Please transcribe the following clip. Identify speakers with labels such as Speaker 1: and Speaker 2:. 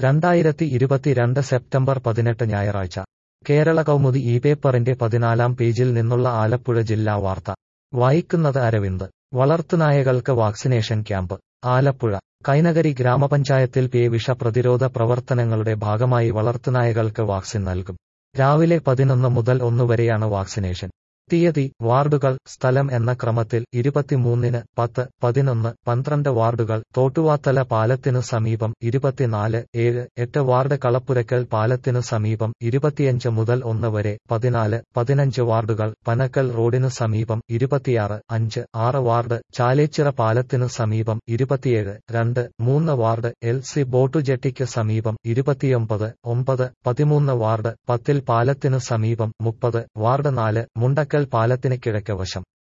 Speaker 1: രണ്ടായിരത്തി ഇരുപത്തിരണ്ട് സെപ്റ്റംബർ പതിനെട്ട് ഞായറാഴ്ച കേരള കൗമുദി ഈ പേപ്പറിന്റെ പതിനാലാം പേജിൽ നിന്നുള്ള ആലപ്പുഴ ജില്ലാ വാർത്ത വായിക്കുന്നത് അരവിന്ദ് വളർത്തുനായകൾക്ക് വാക്സിനേഷൻ ക്യാമ്പ് ആലപ്പുഴ കൈനകരി ഗ്രാമപഞ്ചായത്തിൽ പേ വിഷ പ്രതിരോധ പ്രവർത്തനങ്ങളുടെ ഭാഗമായി വളർത്തുനായകൾക്ക് വാക്സിൻ നൽകും രാവിലെ പതിനൊന്ന് മുതൽ ഒന്ന് വരെയാണ് വാക്സിനേഷൻ തീയതി വാർഡുകൾ സ്ഥലം എന്ന ക്രമത്തിൽ ഇരുപത്തിമൂന്നിന് പത്ത് പതിനൊന്ന് പന്ത്രണ്ട് വാർഡുകൾ തോട്ടുവാത്തല പാലത്തിനു സമീപം ഇരുപത്തിനാല് ഏഴ് എട്ട് വാർഡ് കളപ്പുരക്കൽ പാലത്തിനു സമീപം ഇരുപത്തിയഞ്ച് മുതൽ ഒന്ന് വരെ പതിനാല് പതിനഞ്ച് വാർഡുകൾ പനക്കൽ റോഡിനു സമീപം ഇരുപത്തിയാറ് അഞ്ച് ആറ് വാർഡ് ചാലേച്ചിറ പാലത്തിനു സമീപം ഇരുപത്തിയേഴ് രണ്ട് മൂന്ന് വാർഡ് എൽ സി ബോട്ടുജെട്ടിക്ക് സമീപം ഇരുപത്തിയൊമ്പത് ഒമ്പത് പതിമൂന്ന് വാർഡ് പത്തിൽ പാലത്തിനു സമീപം മുപ്പത് വാർഡ് നാല് മുണ്ടക്കൽ പാലത്തിന് കിഴക്ക് വശം